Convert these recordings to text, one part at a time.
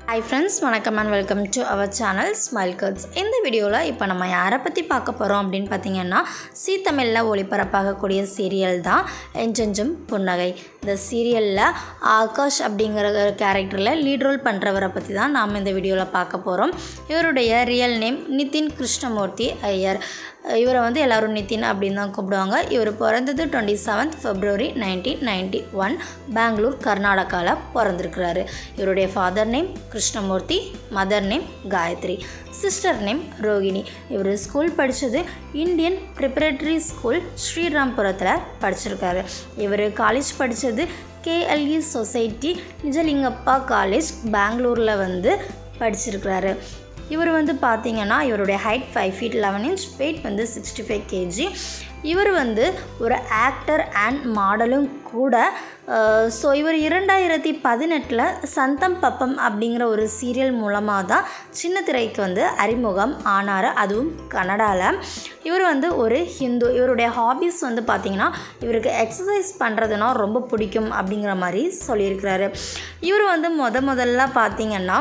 hi friends வணக்கம் and welcome to our channel smile cuts இந்த வீடியோவில் இப்போ நம்ம யாரை பற்றி பார்க்க போகிறோம் அப்படின்னு பார்த்தீங்கன்னா சீ தமிழில் ஒளிபரப்பாகக்கூடிய சீரியல் தான் எஞ்செஞ்சும் புன்னகை இந்த சீரியலில் ஆகாஷ் அப்படிங்கிற கேரக்டரில் லீட் ரோல் பண்ணுறவரை பற்றி தான் நாம் இந்த வீடியோவில் பார்க்க போகிறோம் இவருடைய ரியல் நேம் நிதின் கிருஷ்ணமூர்த்தி ஐயர் இவரை வந்து எல்லோரும் நிதின் அப்படின்னு தான் கூப்பிடுவாங்க இவர் பிறந்தது twenty seventh February nineteen ninety one Bangalore கர்நாடகாவில் பிறந்திருக்கிறாரு இவருடைய father name Krishnamurthy mother name Gayathri sister name Rohini இவர் ஸ்கூல் படித்தது இந்தியன் ப்ரிப்பரேட்டரி ஸ்கூல் ஸ்ரீராம்புரத்தில் படிச்சிருக்காரு இவர் காலேஜ் படித்தது கேஎல்இ சொசைட்டி நிஜலிங்கப்பா காலேஜ் பெங்களூரில் வந்து படிச்சிருக்கிறாரு இவர் வந்து பார்த்தீங்கன்னா இவருடைய height five feet eleven inch weight வந்து சிக்ஸ்டி ஃபைவ் கேஜி இவர் வந்து ஒரு ஆக்டர் அண்ட் மாடலும் கூட ஸோ இவர் இரண்டாயிரத்தி பதினெட்டில் சந்தம் பப்பம் அப்படிங்கிற ஒரு சீரியல் மூலமாக தான் சின்ன திரைக்கு வந்து அறிமுகம் ஆனார் அதுவும் கனடாவில் இவர் வந்து ஒரு ஹிந்து இவருடைய ஹாபீஸ் வந்து பார்த்திங்கன்னா இவருக்கு எக்ஸசைஸ் பண்ணுறதுனா ரொம்ப பிடிக்கும் அப்படிங்கிற மாதிரி சொல்லியிருக்கிறாரு இவர் வந்து முத முதல்ல பார்த்திங்கன்னா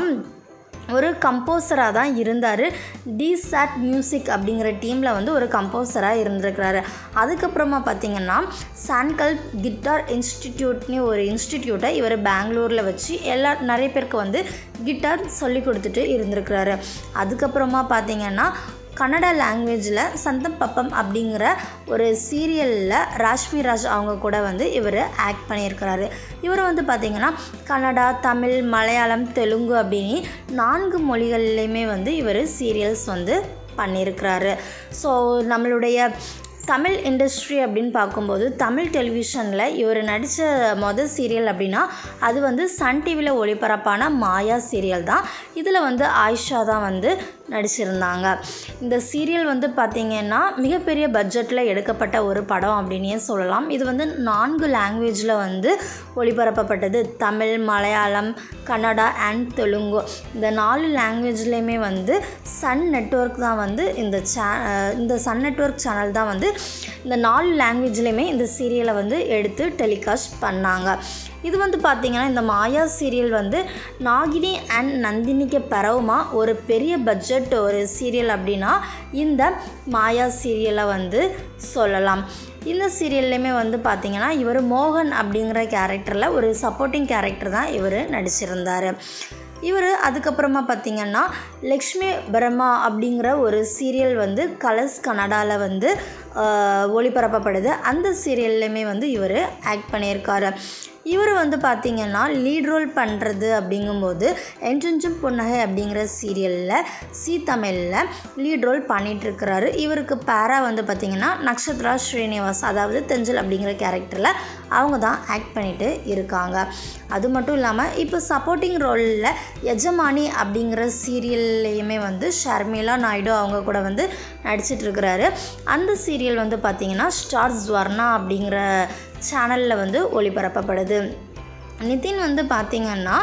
ஒரு கம்போசராக தான் இருந்தார் டிசாட் மியூசிக் அப்படிங்கிற டீமில் வந்து ஒரு கம்போசராக இருந்திருக்கிறாரு அதுக்கப்புறமா பார்த்திங்கன்னா சான்கல் கிட்டார் இன்ஸ்டிடியூட்னு ஒரு இன்ஸ்டிடியூட்டை இவர் பெங்களூரில் வச்சு எல்லா நிறைய பேருக்கு வந்து கிட்டார் சொல்லி கொடுத்துட்டு இருந்திருக்கிறாரு அதுக்கப்புறமா பார்த்திங்கன்னா கன்னடா லாங்குவேஜில் சந்தம் பப்பம் அப்படிங்கிற ஒரு சீரியலில் ராஷ்மி ராஜ் அவங்க கூட வந்து இவர் ஆக்ட் பண்ணியிருக்கிறாரு இவர் வந்து பார்த்திங்கன்னா கன்னடா தமிழ் மலையாளம் தெலுங்கு அப்படின்னு நான்கு மொழிகள்லையுமே வந்து இவர் சீரியல்ஸ் வந்து பண்ணியிருக்கிறாரு ஸோ நம்மளுடைய தமிழ் இண்டஸ்ட்ரி அப்படின்னு பார்க்கும்போது தமிழ் டெலிவிஷனில் இவர் நடித்த மொதல் சீரியல் அப்படின்னா அது வந்து சன் டிவியில் ஒளிபரப்பான மாயா சீரியல் தான் இதில் வந்து ஆயிஷா தான் வந்து நடிச்சிருந்தாங்க இந்த சீரியல் வந்து பார்த்திங்கன்னா மிகப்பெரிய பட்ஜெட்டில் எடுக்கப்பட்ட ஒரு படம் அப்படின்னே சொல்லலாம் இது வந்து நான்கு லாங்குவேஜில் வந்து ஒளிபரப்பப்பட்டது தமிழ் மலையாளம் கன்னடா அண்ட் தெலுங்கு இந்த நாலு லாங்குவேஜ்லேயுமே வந்து சன் நெட்ஒர்க் தான் வந்து இந்த சே இந்த சன் நெட்ஒர்க் சேனல் தான் வந்து இந்த நாலு லாங்குவேஜ்லேயுமே இந்த சீரியலை வந்து எடுத்து டெலிகாஸ்ட் பண்ணாங்க இது வந்து பார்த்திங்கன்னா இந்த மாயா சீரியல் வந்து நாகினி அண்ட் நந்தினிக்கு பிறவுமா ஒரு பெரிய பட்ஜெட் ஒரு சீரியல் அப்படின்னா இந்த மாயா சீரியலை வந்து சொல்லலாம் இந்த சீரியல்லையுமே வந்து பார்த்திங்கன்னா இவர் மோகன் அப்படிங்கிற கேரக்டரில் ஒரு சப்போர்ட்டிங் கேரக்டர் தான் இவர் நடிச்சிருந்தார் இவர் அதுக்கப்புறமா பார்த்திங்கன்னா லக்ஷ்மி பிரம்மா அப்படிங்கிற ஒரு சீரியல் வந்து கலர்ஸ் கனடாவில் வந்து ஒளிபரப்பப்படுது அந்த சீரியல்லையுமே வந்து இவர் ஆக்ட் பண்ணியிருக்காரு இவர் வந்து பார்த்திங்கன்னா லீட் ரோல் பண்ணுறது அப்படிங்கும்போது என்றென்றும் புன்னகை அப்படிங்கிற சீரியலில் சி தமிழில் லீட் ரோல் பண்ணிகிட்ருக்கிறாரு இவருக்கு பேரா வந்து பார்த்திங்கன்னா நக்ஷத்ரா ஸ்ரீனிவாஸ் அதாவது தெஞ்சல் அப்படிங்கிற கேரக்டரில் அவங்க தான் ஆக்ட் பண்ணிட்டு இருக்காங்க அது மட்டும் இல்லாமல் இப்போ சப்போர்ட்டிங் ரோலில் எஜமானி அப்படிங்கிற சீரியல்லையுமே வந்து ஷர்மிளா நாயுடு அவங்க கூட வந்து நடிச்சிட்ருக்கிறாரு அந்த சீரியல் வந்து பார்த்திங்கன்னா ஸ்டார் ஸ்வர்ணா அப்படிங்கிற சேனலில் வந்து ஒளிபரப்பப்படுது நிதின் வந்து பார்த்திங்கன்னா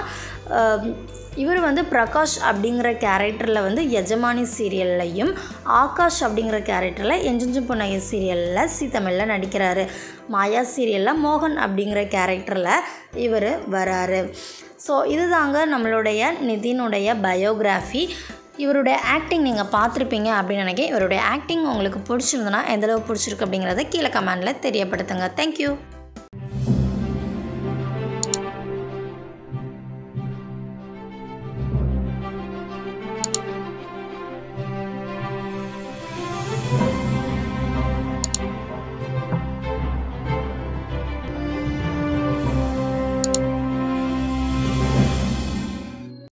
இவர் வந்து பிரகாஷ் அப்படிங்கிற கேரக்டரில் வந்து எஜமானி சீரியல்லையும் ஆகாஷ் அப்படிங்கிற கேரக்டரில் எஞ்செஞ்சு புன்னகை சீரியலில் சி தமிழில் நடிக்கிறாரு மாயா சீரியலில் மோகன் அப்படிங்கிற கேரக்டரில் இவர் வராரு ஸோ இதுதாங்க நம்மளுடைய நிதினுடைய பயோகிராஃபி இவருடைய ஆக்டிங் நீங்கள் பார்த்துருப்பீங்க அப்படின்னு நினைக்கிறேன் இவருடைய ஆக்டிங் உங்களுக்கு பிடிச்சிருந்தனா எந்தளவு பிடிச்சிருக்கு அப்படிங்கிறத கீழே கமெண்டில் தெரியப்படுத்துங்க தேங்க்யூ